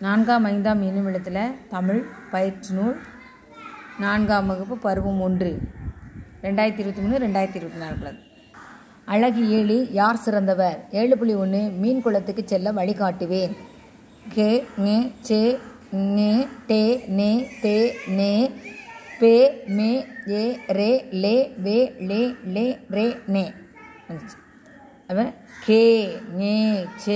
நான்காம் ஐந்தாம் என்னுமிடத்தில் தமிழ் பயிற்று நூல் நான்காம் வகுப்பு பருவம் ஒன்று ரெண்டாயிரத்தி இருபத்தி மூணு ரெண்டாயிரத்தி இருபத்தி நாலு அழகு ஏழு யார் சிறந்தவர் ஏழு புள்ளி ஒன்று மீன் குளத்துக்கு செல்ல வழிகாட்டுவேன் கே நே சே நே டே நே தே நே பே மே ஏ ரே லே வே லே லே ரே நே வந்துச்சு அப்போ கே நே சே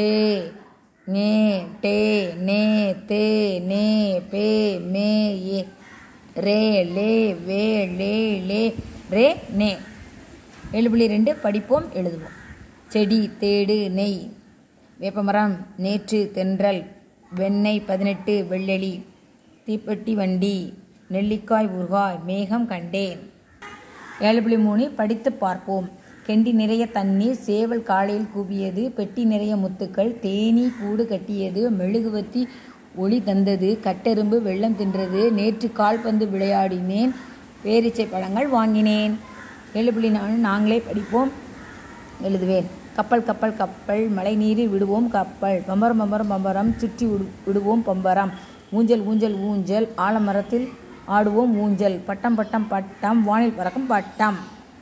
நே டே நே தே நே பே மே ஏ ரே லே வே லே லே ரே நே ஏழு புள்ளி ரெண்டு படிப்போம் எழுதுவோம் செடி தேடு நெய் வேப்பமரம் நேற்று தென்றல் வெண்ணெய் பதினெட்டு வெள்ளெளி தீப்பெட்டி வண்டி நெல்லிக்காய் ஊறுகாய் மேகம் கண்டேன் ஏழு புள்ளி மூணு படித்து பார்ப்போம் கெண்டி நிறைய தண்ணீர் சேவல் காலையில் கூவியது பெட்டி நிறைய முத்துக்கள் தேனீ கூடு கட்டியது மெழுகுவத்தி ஒளி தந்தது கட்டெரும்பு வெள்ளம் தின்றது நேற்று கால்பந்து விளையாடினேன் பேரீச்சை பழங்கள் வாங்கினேன் ஏழு புள்ளி நாலு நாங்களே படிப்போம் எழுதுவேன் கப்பல் கப்பல் கப்பல் மழை நீரில் விடுவோம் கப்பல் பம்பரம் பம்பரம் பம்பரம் சுற்றி விடு விடுவோம் பம்பரம் ஊஞ்சல் ஊஞ்சல் ஊஞ்சல் ஆலமரத்தில் ஆடுவோம் ஊஞ்சல் பட்டம் பட்டம் பட்டம் வானில் பறக்கும் பட்டம்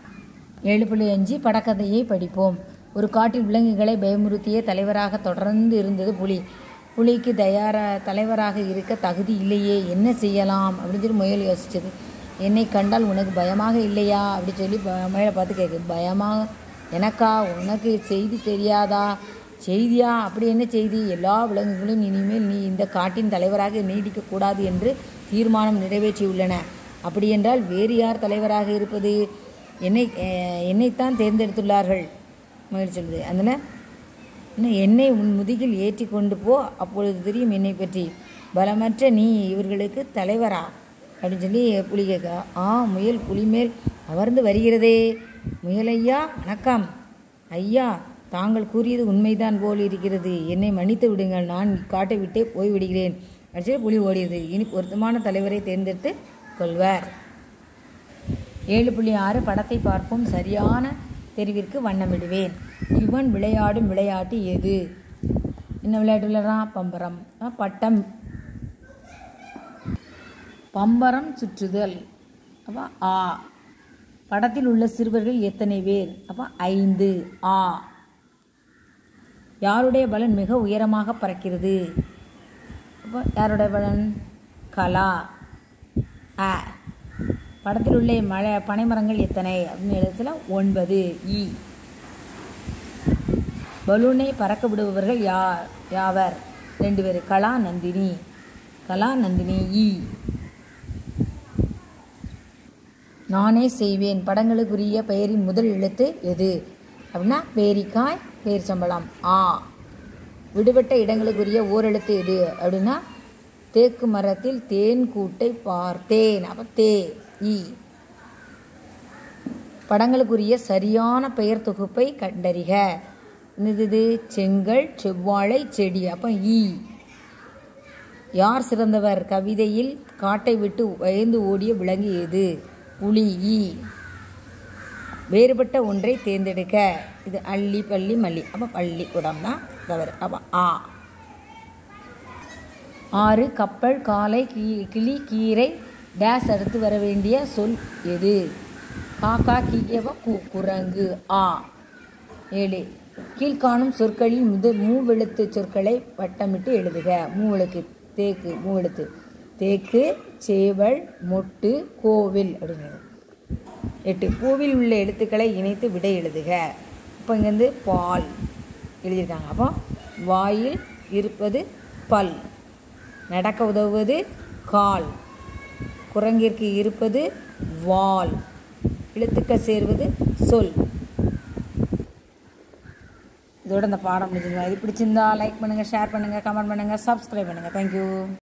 ஏழு புள்ளி அஞ்சு படக்கதையை படிப்போம் ஒரு காட்டில் விலங்குகளை பயமுறுத்திய தலைவராக தொடர்ந்து இருந்தது புலி புலிக்கு தயார தலைவராக இருக்க தகுதி இல்லையே என்ன செய்யலாம் அப்படின்னு சொல்லி முயல் யோசிச்சது என்னை கண்டால் உனக்கு பயமாக இல்லையா அப்படி சொல்லி ப- முயலை பார்த்து கேட்குது பயமாக எனக்கா உனக்கு செய்தி தெரியாதா செய்தியா அப்படி என்ன செய்தி எல்லா விலங்குகளும் இனிமேல் நீ இந்த காட்டின் தலைவராக நீடிக்கக்கூடாது என்று தீர்மானம் நிறைவேற்றியுள்ளன அப்படியென்றால் வேறு யார் தலைவராக இருப்பது என்னை அஹ், என்னைத்தான் தேர்ந்தெடுத்துள்ளார்கள் முயல் சொல்லுது அதில் இன்னும் என்னை உன் முதுகில் ஏற்றி கொண்டு போ அப்பொழுது தெரியும் என்னை பற்றி பலமற்ற நீ இவர்களுக்கு தலைவரா அப்படின்னு சொல்லி புலி கேட்க ஆ முயல் புலி மேல் அமர்ந்து வருகிறதே முயலையா வணக்கம் ஐயா தாங்கள் கூறியது உண்மைதான் போல் இருக்கிறது என்னை மன்னித்து விடுங்கள் நான் காட்டை விட்டே போய் விடுகிறேன் அப்படின்னு சொல்லி புலி ஓடியது இனி பொருத்தமான தலைவரை தேர்ந்தெடுத்து கொள்வார் ஏழு புள்ளி ஆறு படத்தை பார்ப்போம் சரியான தெரிவிற்கு வண்ணமிடுவேன் இவன் விளையாடும் விளையாட்டு எது என்ன விளையாட்டு விளையாடுறான் பம்பரம் ஆ, பட்டம் பம்பரம் சுற்றுதல் அப்போ ஆ படத்தில் உள்ள சிறுவர்கள் எத்தனை பேர் அப்போ ஐந்து ஆ யாருடைய பலன் மிக உயரமாக பறக்கிறது அப்போ யாருடைய பலன் கலா அ படத்தில் உள்ள மழை பனைமரங்கள் எத்தனை அப்படின்னு எழுத்துல ஒன்பது இ பலூனை பறக்க விடுபவர்கள் யார் யாவர் ரெண்டு பேர் கலா நந்தினி கலா நந்தினி இ நானே செய்வேன் படங்களுக்குரிய பெயரின் முதல் எழுத்து எது அப்படின்னா பேரிக்காய் பேரிச்சம்பழம் ஆ விடுபட்ட இடங்களுக்குரிய ஓரெழுத்து எது அப்படின்னா தேக்கு மரத்தில் தேன் கூட்டை பார்த்தேன் அப்போ தே இ படங்களுக்குரிய சரியான பெயர் தொகுப்பை கண்டறிக என்னது இது செங்கல் செவ்வாழை செடி அப்போ ஈ யார் சிறந்தவர் கவிதையில் காட்டை விட்டு பயந்து ஓடிய விலங்கு எது புலி ஈ வேறுபட்ட ஒன்றை தேர்ந்தெடுக்க இது அள்ளி பள்ளி மல்லி அப்போ பள்ளி குடம் தான் தவறு அப்போ ஆ ஆறு கப்பல் காலை கீ கிளி கீரை டேஸ் அடுத்து வர வேண்டிய சொல் எது காக்கா கீக்கேவா கு குரங்கு ஆ ஏழு கீழ்காணும் சொற்களில் முதல் மூவெழுத்து சொற்களை வட்டமிட்டு எழுதுக மூவெழுத்து தேக்கு மூவெழுத்து தேக்கு சேவல் மொட்டு கோவில் அப்படிங்கிறது எட்டு பூவில் உள்ள எழுத்துக்களை இணைத்து விடை எழுதுக இப்போ இங்கேருந்து பால் எழுதியிருக்காங்க அப்போ வாயில் இருப்பது பல் நடக்க உதவுவது கால் குரங்கிற்கு இருப்பது வால் எழுத்துக்கள் சேர்வது சொல் இதோட இந்த பாடம் முடிஞ்சுங்க இது பிடிச்சிருந்தா லைக் பண்ணுங்கள் ஷேர் பண்ணுங்கள் கமெண்ட் பண்ணுங்கள் சப்ஸ்கிரைப் பண்ணுங்கள் தேங்க்யூ